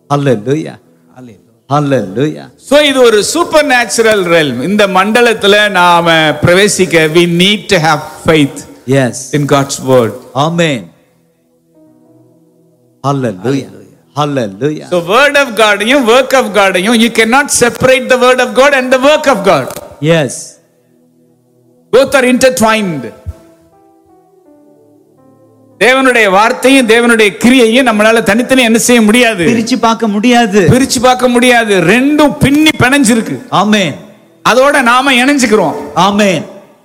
Hallelujah. Hallelujah. So இது ஒரு super natural realm இந்த மண்டலத்துல நாம பிரவேசிக்க we need to have faith Yes. in God's word Amen. Hallelujah. Hallelujah. so word of God யும் work of God யும் you cannot separate the word of God and the work of God Yes. both are intertwined தேவனுடைய வார்த்தையும் தேவனுடைய கிரியையும் நம்மளால தனித்தனி என்ன செய்ய முடியாது பிரிச்சு பார்க்க முடியாது பிரிச்சு பார்க்க முடியாது ரெண்டும் பின்னி பிணைஞ்சிருக்கு Amen. அதோட நாம இணைஞ்சுக்கிறோம் Amen.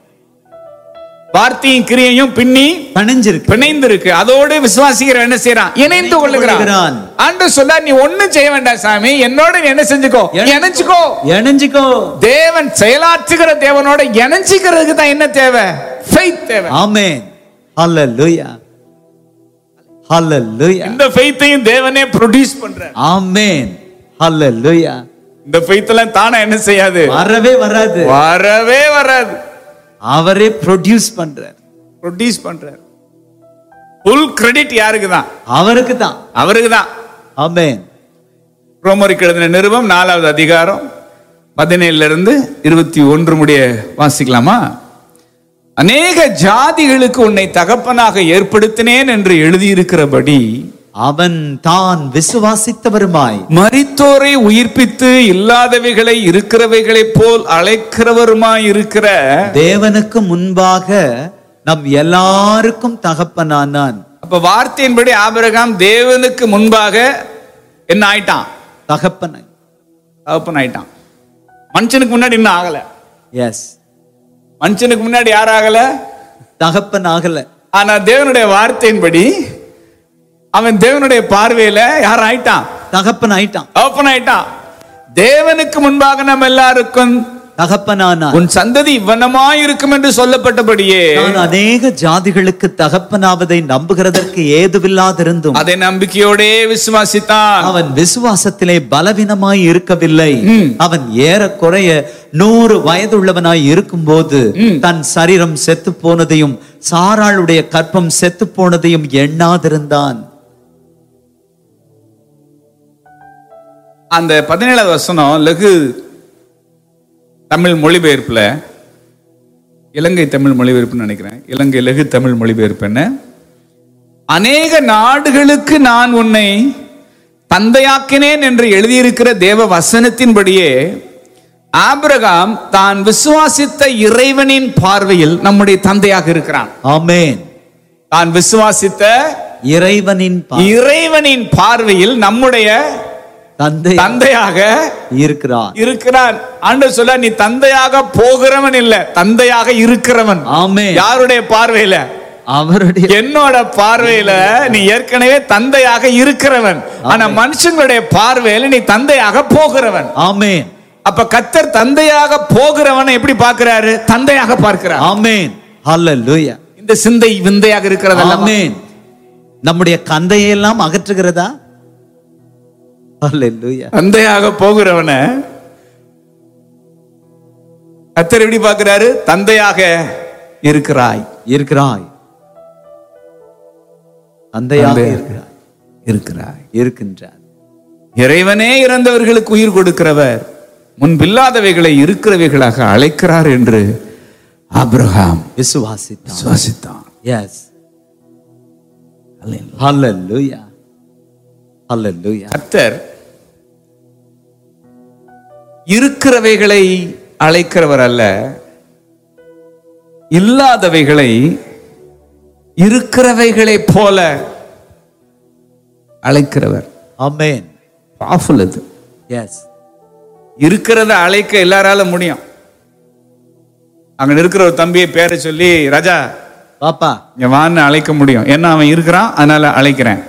வார்த்தையும் கிரியையும் பின்னி பணிஞ்சிருக்கு பிணைந்திருக்கு அதோடு விசுவாசிக்கிற என்ன செய்யறான் இணைந்து கொள்ளுகிறான் கொள்ளுகிறான். ஆண்டு சொல்ல நீ ஒண்ணும் செய்ய வேண்டாம் சாமி என்னோட நீ என்ன செஞ்சுக்கோ இணைஞ்சுக்கோ இணைஞ்சுக்கோ தேவன் செயலாற்றுகிற தேவனோட இணைஞ்சுக்கிறதுக்கு தான் என்ன தேவை ஃபெய்த் தேவை ஆமென் ஹalleluya ஹalleluya இந்த ஃபெய்த்தையும் தேவனே ப்ரொடியூஸ் பண்றார் ஆமென் ஹalleluya இந்த ஃபெய்த் எல்லாம் தானா என்ன செய்யாது வரவே வராது வரவே வராது அவரே ப்ரொடியூஸ் பண்றார் ப்ரொடியூஸ் பண்றார் ஃபுல் கிரெடிட் யாருக்கு தான் அவருக்கு தான் அவருக்கு தான் ஆமென் ரோமருக்கு எழுதின நிருபம் நாலாவது அதிகாரம் பதினேழுல இருந்து இருபத்தி ஒன்று முடிய வாசிக்கலாமா அநேக ஜாதிகளுக்கு உன்னை தகப்பனாக ஏற்படுத்தினேன் என்று எழுதியிருக்கிறபடி அவன் தான் விசுவாசித்தவருமாய் மரித்தோரை உயிர்ப்பித்து இல்லாதவைகளை இருக்கிறவைகளைப் போல் அழைக்கிறவருமாய் இருக்கிற தேவனுக்கு முன்பாக நம் எல்லாருக்கும் தகப்பனானான் அப்ப வார்த்தையின்படி ஆபிரகாம் தேவனுக்கு முன்பாக என்ன ஆயிட்டான் தகப்பனாய் தகப்பன் ஆயிட்டான் மனுஷனுக்கு முன்னாடி இன்னும் ஆகல எஸ் மனுஷனுக்கு முன்னாடி யார் ஆகல தகப்பன் ஆகல ஆனா தேவனுடைய வார்த்தையின்படி அவன் தேவனுடைய பார்வையில யார் ஆயிட்டான் தகப்பன் ஆயிட்டான் ஓப்பன் ஆயிட்டான் தேவனுக்கு முன்பாக நம்ம எல்லாருக்கும் தகப்பனானான் உன் சந்ததி இவ்வனமாய் இருக்கும் என்று சொல்லப்பட்டபடியே நான் அநேக ஜாதிகளுக்கு தகப்பனாவதை நம்புகிறதற்கு ஏதுவில்லாதிருந்தும் அதை நம்பிக்கையோடே விசுவாசித்தான் அவன் விசுவாசத்திலே பலவீனமாய் இருக்கவில்லை அவன் ஏறக்குறைய நூறு வயதுள்ளவனாய் இருக்கும்போது தன் சரீரம் செத்து போனதையும் சாராளுடைய கற்பம் செத்து போனதையும் எண்ணாதிருந்தான் அந்த பதினேழாவது வசனம் லகு தமிழ் மொழிபெயர்ப்புல இலங்கை தமிழ் மொழிபெயர்ப்புன்னு நினைக்கிறேன் இலங்கை லகு தமிழ் மொழிபெயர்ப்பு என்ன அநேக நாடுகளுக்கு நான் உன்னை தந்தையாக்கினேன் என்று எழுதியிருக்கிற தேவ வசனத்தின்படியே ஆபிரகாம் தான் விசுவாசித்த இறைவனின் பார்வையில் நம்முடைய தந்தையாக இருக்கிறான் ஆமென் தான் விசுவாசித்த இறைவனின் பா- இறைவனின் பார்வையில் நம்முடைய தந்தை தந்தையாக இருக்கிறான் இருக்கிறான் ஆண்டவர் சொல்ல நீ தந்தையாக போகிறவன் இல்ல தந்தையாக இருக்கிறவன் ஆமென் யாருடைய பார்வையில அவருடைய என்னோட பார்வையில நீ ஏற்கனவே தந்தையாக இருக்கிறவன் ஆனா மனுஷங்களுடைய பார்வையில நீ தந்தையாக போகிறவன் ஆமென் அப்ப கத்தர் தந்தையாக போகிறவனை எப்படி பார்க்கிறாரு தந்தையாக பார்க்கிறார் ஆமென் ஹalleluya இந்த சிந்தை விந்தையாக இருக்கிறதல்ல ஆமென் நம்முடைய கந்தையை எல்லாம் அகற்றுகிறதா ஹalleluya தந்தையாக போகிறவனை கத்தர் எப்படி பார்க்கிறாரு தந்தையாக இருக்கிறாய் இருக்கிறாய் தந்தையாக தந்தையாக இருக்கிறாய் இருக்கிறாய் இருக்கின்றார் இறைவனே இறந்தவர்களுக்கு உயிர் கொடுக்கிறவர் முன்பில்லாதவைகளை இருக்கிறவைகளாக அழைக்கிறார் என்று ஆபிரகாம் விசுவாசித்தான் சுவாசித்தான் எஸ் ஹalleluya ஹalleluya கர்த்தர் இருக்கிறவைகளை அழைக்கிறவர் அல்ல இல்லாதவைகளை இருக்கிறவைகளை போல அழைக்கிறவர் ஆமென் பவர்ஃபுல் அது எஸ் இருக்கிறத அழைக்க எல்லாரால முடியும் அங்க இருக்கிற ஒரு தம்பியை பேரை சொல்லி ராஜா பாப்பா இங்க வான்னு அழைக்க முடியும் ஏன்னா அவன் இருக்கிறான் அதனால அழைக்கிறேன்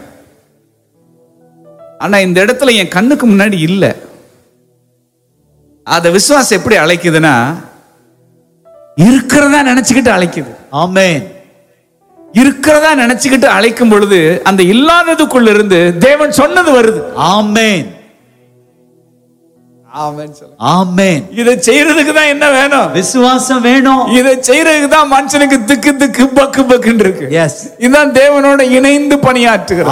ஆனா இந்த இடத்துல என் கண்ணுக்கு முன்னாடி இல்ல அத விசுவாசம் எப்படி அழைக்குதுன்னா இருக்கிறதா நினைச்சுக்கிட்டு அழைக்குது ஆமென் இருக்கிறதா நினைச்சுக்கிட்டு அழைக்கும் பொழுது அந்த இல்லாததுக்குள்ள இருந்து தேவன் சொன்னது வருது ஆமென் ஆமென் இதை செய்யறதுக்கு தான் என்ன வேணும் விசுவாசம் வேணும் இதை செய்யறதுக்கு தான் மனுஷனுக்கு திக்கு திக்கு பக்கு பக்குன்னு இருக்கு எஸ் இதுதான் தேவனோட இணைந்து பணியாற்றுகிறது